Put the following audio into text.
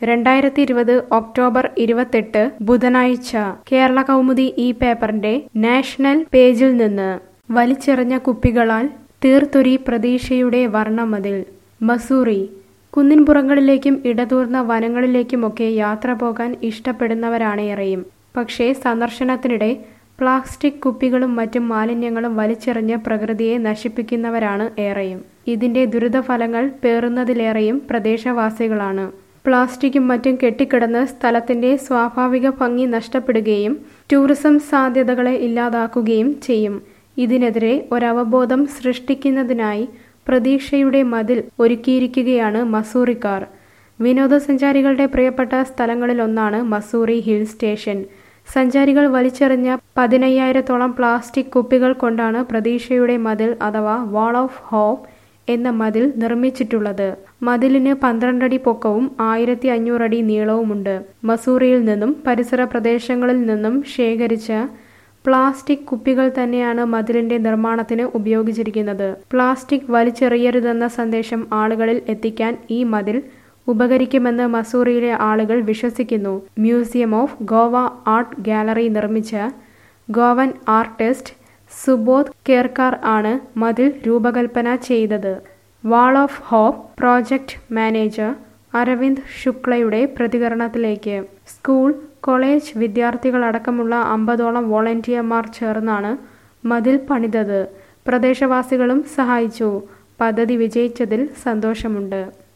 രണ്ടായിരത്തി ഇരുപത് ഒക്ടോബർ ഇരുപത്തെട്ട് ബുധനാഴ്ച കേരള കൗമുദി ഈ പേപ്പറിന്റെ നാഷണൽ പേജിൽ നിന്ന് വലിച്ചെറിഞ്ഞ കുപ്പികളാൽ തീർത്തൊരി പ്രതീക്ഷയുടെ വർണ്ണമതിൽ മസൂറി കുന്നിൻപുറങ്ങളിലേക്കും ഇടതൂർന്ന വനങ്ങളിലേക്കുമൊക്കെ യാത്ര പോകാൻ ഇഷ്ടപ്പെടുന്നവരാണേറെയും പക്ഷേ സന്ദർശനത്തിനിടെ പ്ലാസ്റ്റിക് കുപ്പികളും മറ്റും മാലിന്യങ്ങളും വലിച്ചെറിഞ്ഞ് പ്രകൃതിയെ നശിപ്പിക്കുന്നവരാണ് ഏറെയും ഇതിന്റെ ദുരിതഫലങ്ങൾ പേറുന്നതിലേറെയും പ്രദേശവാസികളാണ് പ്ലാസ്റ്റിക്കും മറ്റും കെട്ടിക്കിടന്ന് സ്ഥലത്തിന്റെ സ്വാഭാവിക ഭംഗി നഷ്ടപ്പെടുകയും ടൂറിസം സാധ്യതകളെ ഇല്ലാതാക്കുകയും ചെയ്യും ഇതിനെതിരെ ഒരവബോധം സൃഷ്ടിക്കുന്നതിനായി പ്രതീക്ഷയുടെ മതിൽ ഒരുക്കിയിരിക്കുകയാണ് മസൂറിക്കാർ വിനോദസഞ്ചാരികളുടെ പ്രിയപ്പെട്ട സ്ഥലങ്ങളിലൊന്നാണ് മസൂറി ഹിൽ സ്റ്റേഷൻ സഞ്ചാരികൾ വലിച്ചെറിഞ്ഞ പതിനയ്യായിരത്തോളം പ്ലാസ്റ്റിക് കുപ്പികൾ കൊണ്ടാണ് പ്രതീക്ഷയുടെ മതിൽ അഥവാ വാൾ ഓഫ് ഹോപ്പ് എന്ന മതിൽ നിർമ്മിച്ചിട്ടുള്ളത് മതിലിന് പന്ത്രണ്ടടി പൊക്കവും ആയിരത്തി അഞ്ഞൂറടി നീളവുമുണ്ട് മസൂറിയിൽ നിന്നും പരിസര പ്രദേശങ്ങളിൽ നിന്നും ശേഖരിച്ച പ്ലാസ്റ്റിക് കുപ്പികൾ തന്നെയാണ് മതിലിന്റെ നിർമ്മാണത്തിന് ഉപയോഗിച്ചിരിക്കുന്നത് പ്ലാസ്റ്റിക് വലിച്ചെറിയരുതെന്ന സന്ദേശം ആളുകളിൽ എത്തിക്കാൻ ഈ മതിൽ ഉപകരിക്കുമെന്ന് മസൂറിയിലെ ആളുകൾ വിശ്വസിക്കുന്നു museum of Goa art gallery നിർമ്മിച്ച ഗോവൻ ആർട്ടിസ്റ്റ് സുബോധ് കേർക്കാർ ആണ് മതിൽ രൂപകൽപ്പന ചെയ്തത് wall of hope project manager Arvind ശുക്ലയുടെ പ്രതികരണത്തിലേക്ക് സ്കൂൾ കോളേജ് വിദ്യാർത്ഥികളടക്കമുള്ള അമ്പതോളം വോളണ്ടിയർമാർ ചേർന്നാണ് മതിൽ പണിതത് പ്രദേശവാസികളും സഹായിച്ചു പദ്ധതി വിജയിച്ചതിൽ സന്തോഷമുണ്ട്